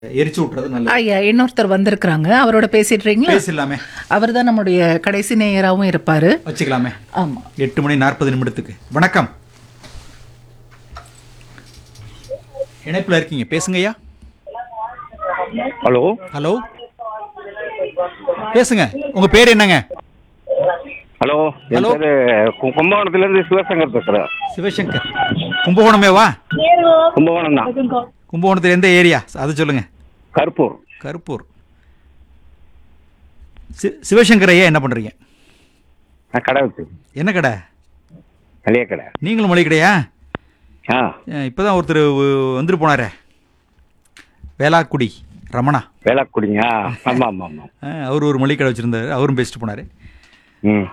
எரிச்சு விட்டுறது நல்லது ஐயா இன்னொருத்தர் வந்திருக்கிறாங்க அவரோட பேசிடுறீங்களா பேசிடலாமே அவர் தான் நம்முடைய கடைசி நேயராகவும் இருப்பாரு வச்சுக்கலாமே ஆமா எட்டு மணி நாற்பது நிமிடத்துக்கு வணக்கம் இணைப்புல இருக்கீங்க பேசுங்கய்யா ஹலோ ஹலோ பேசுங்க உங்க பேர் என்னங்க ஹலோ என் ஹலோ. பேரு கு- கும்பகோணத்துல இருந்து சிவசங்கர் பேசுறேன் சிவசங்கர் கும்பகோணமே வா கும்பகோணம் தான் கும்பகோணத்துல எந்த ஏரியா அது சொல்லுங்க கருப்பூர் கருப்பூர் சி சிவசங்கர் ஐயா என்ன பண்றீங்க நான் கடை வச்சு என்ன கடை மளிகை கடை நீங்களும் மளிகை கடையா ஆ அஹ் இப்பதான் ஒருத்தர் வ- வந்துட்டு போனாரே வேளாக்குடி ரமணா வேளாக்குடிங்க ஆமா ஆமா ஆமா அஹ் அவர் ஒரு மளிகை கடை வச்சுருந்தாரு அவரும் பேசிட்டு போனார் ம்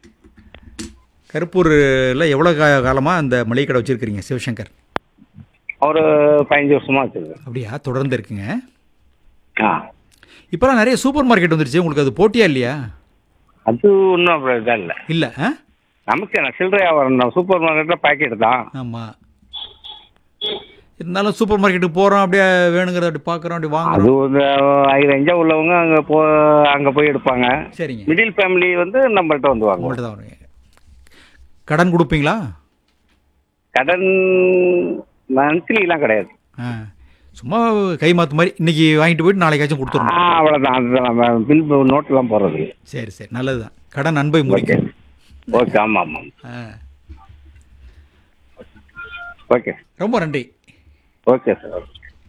கருப்பூரில் எவ்வளோ கா காலமாக அந்த மளிகை கடை வச்சுருக்கிறீங்க சிவசங்கர் ஒரு பதினஞ்சு வருஷமா வச்சிருக்கேன் அப்படியா தொடர்ந்து இருக்குங்க ஆ இப்போலாம் நிறைய சூப்பர் மார்க்கெட் வந்துருச்சு உங்களுக்கு அது போட்டியா இல்லையா அது ஒன்றும் அப்படி இதாக இல்லை இல்லை ஆ நமக்கு என்ன சில்லறை வியாபாரம் தான் சூப்பர் மார்க்கெட்டில் பாக்கெட் தான் ஆமாம் இருந்தாலும் சூப்பர் மார்க்கெட்டுக்கு போகிறோம் அப்படியே வேணுங்கிறத அப்படி பார்க்குறோம் அப்படி அது வாங்குறோம் ஒரு ஐரஞ்சா உள்ளவங்க அங்கே போ அங்கே போய் எடுப்பாங்க சரிங்க மிடில் ஃபேமிலி வந்து நம்மள்ட்ட வந்து வாங்குவோம் உங்கள்கிட்ட தான் வருவீங்க கடன் கொடுப்பீங்களா கடன் மந்த்லிலாம் கிடையாது ஆ சும்மா கை மாற்று மாதிரி இன்னைக்கு வாங்கிட்டு போயிட்டு நாளைக்காச்சும் ஆ கொடுத்துடணும் அவ்வளோதான் அதுதான் நம்ம பில் நோட்டெலாம் போடுறது சரி சரி நல்லது தான் கடன் அன்பை முடிக்கும் ஓகே ஆமாம் ஆமாம் ஆ ஓகே ரொம்ப நன்றி ஓகே சார்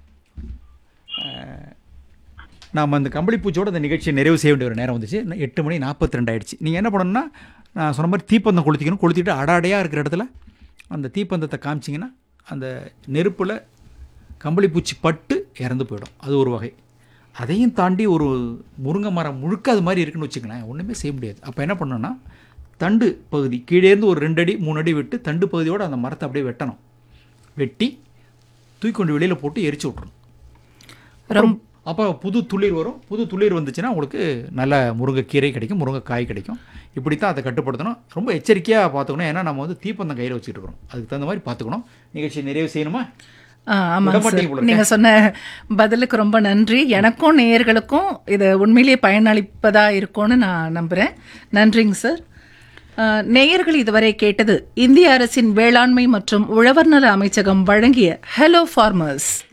நாம் அந்த கம்பளி பூச்சியோட அந்த நிகழ்ச்சியை நிறைவு செய்ய வேண்டிய ஒரு நேரம் வந்துச்சு இன்னும் எட்டு மணி நாற்பத்தி ரெண்டு ஆயிடுச்சு நீங்கள் என்ன பண்ணணும்னா நான் சொன்ன மாதிரி தீப்பந்தம் கொளுத்திக்கணும் கொளுத்திட்டு அடாடையாக இருக்கிற இடத்துல அந்த தீப்பந்தத்தை காமிச்சிங்கன்னா அந்த நெருப்பில் கம்பளி பூச்சி பட்டு இறந்து போயிடும் அது ஒரு வகை அதையும் தாண்டி ஒரு முருங்கை மரம் முழுக்க அது மாதிரி இருக்குன்னு வச்சுக்கலாம் ஒன்றுமே செய்ய முடியாது அப்போ என்ன பண்ணணும்னா தண்டு பகுதி கீழேருந்து ஒரு ரெண்டு அடி மூணு அடி விட்டு தண்டு பகுதியோடு அந்த மரத்தை அப்படியே வெட்டணும் வெட்டி தூக்கி கொண்டு வெளியில் போட்டு எரிச்சு விட்றணும் ரொம்ப அப்போ புது துளிர் வரும் புது துளிர் வந்துச்சுன்னா உங்களுக்கு நல்ல முருங்கைக்கீரை கிடைக்கும் முருங்கைக்காய் கிடைக்கும் இப்படி தான் அதை கட்டுப்படுத்தணும் ரொம்ப எச்சரிக்கையாக பார்த்துக்கணும் ஏன்னா நம்ம வந்து தீப்பந்தம் கையில் வச்சுட்டு இருக்கிறோம் அதுக்கு தகுந்த மாதிரி பார்த்துக்கணும் நிகழ்ச்சி நிறைவு செய்யணுமா ஆ, ஆமாங்க விட மாட்டீங்க சார் போல நீங்க சொன்ன பதிலுக்கு ரொம்ப நன்றி எனக்கும் நேயர்களுக்கும் இது உண்மையிலேயே பயனளிப்பதா இருக்கும்னு நான் நம்புறேன் நன்றிங்க சார் ஆ, நேயர்கள் இதுவரை கேட்டது இந்திய அரசின் வேளாண்மை மற்றும் உழவர் நல அமைச்சகம் வழங்கிய ஹலோ ஃபார்மர்ஸ்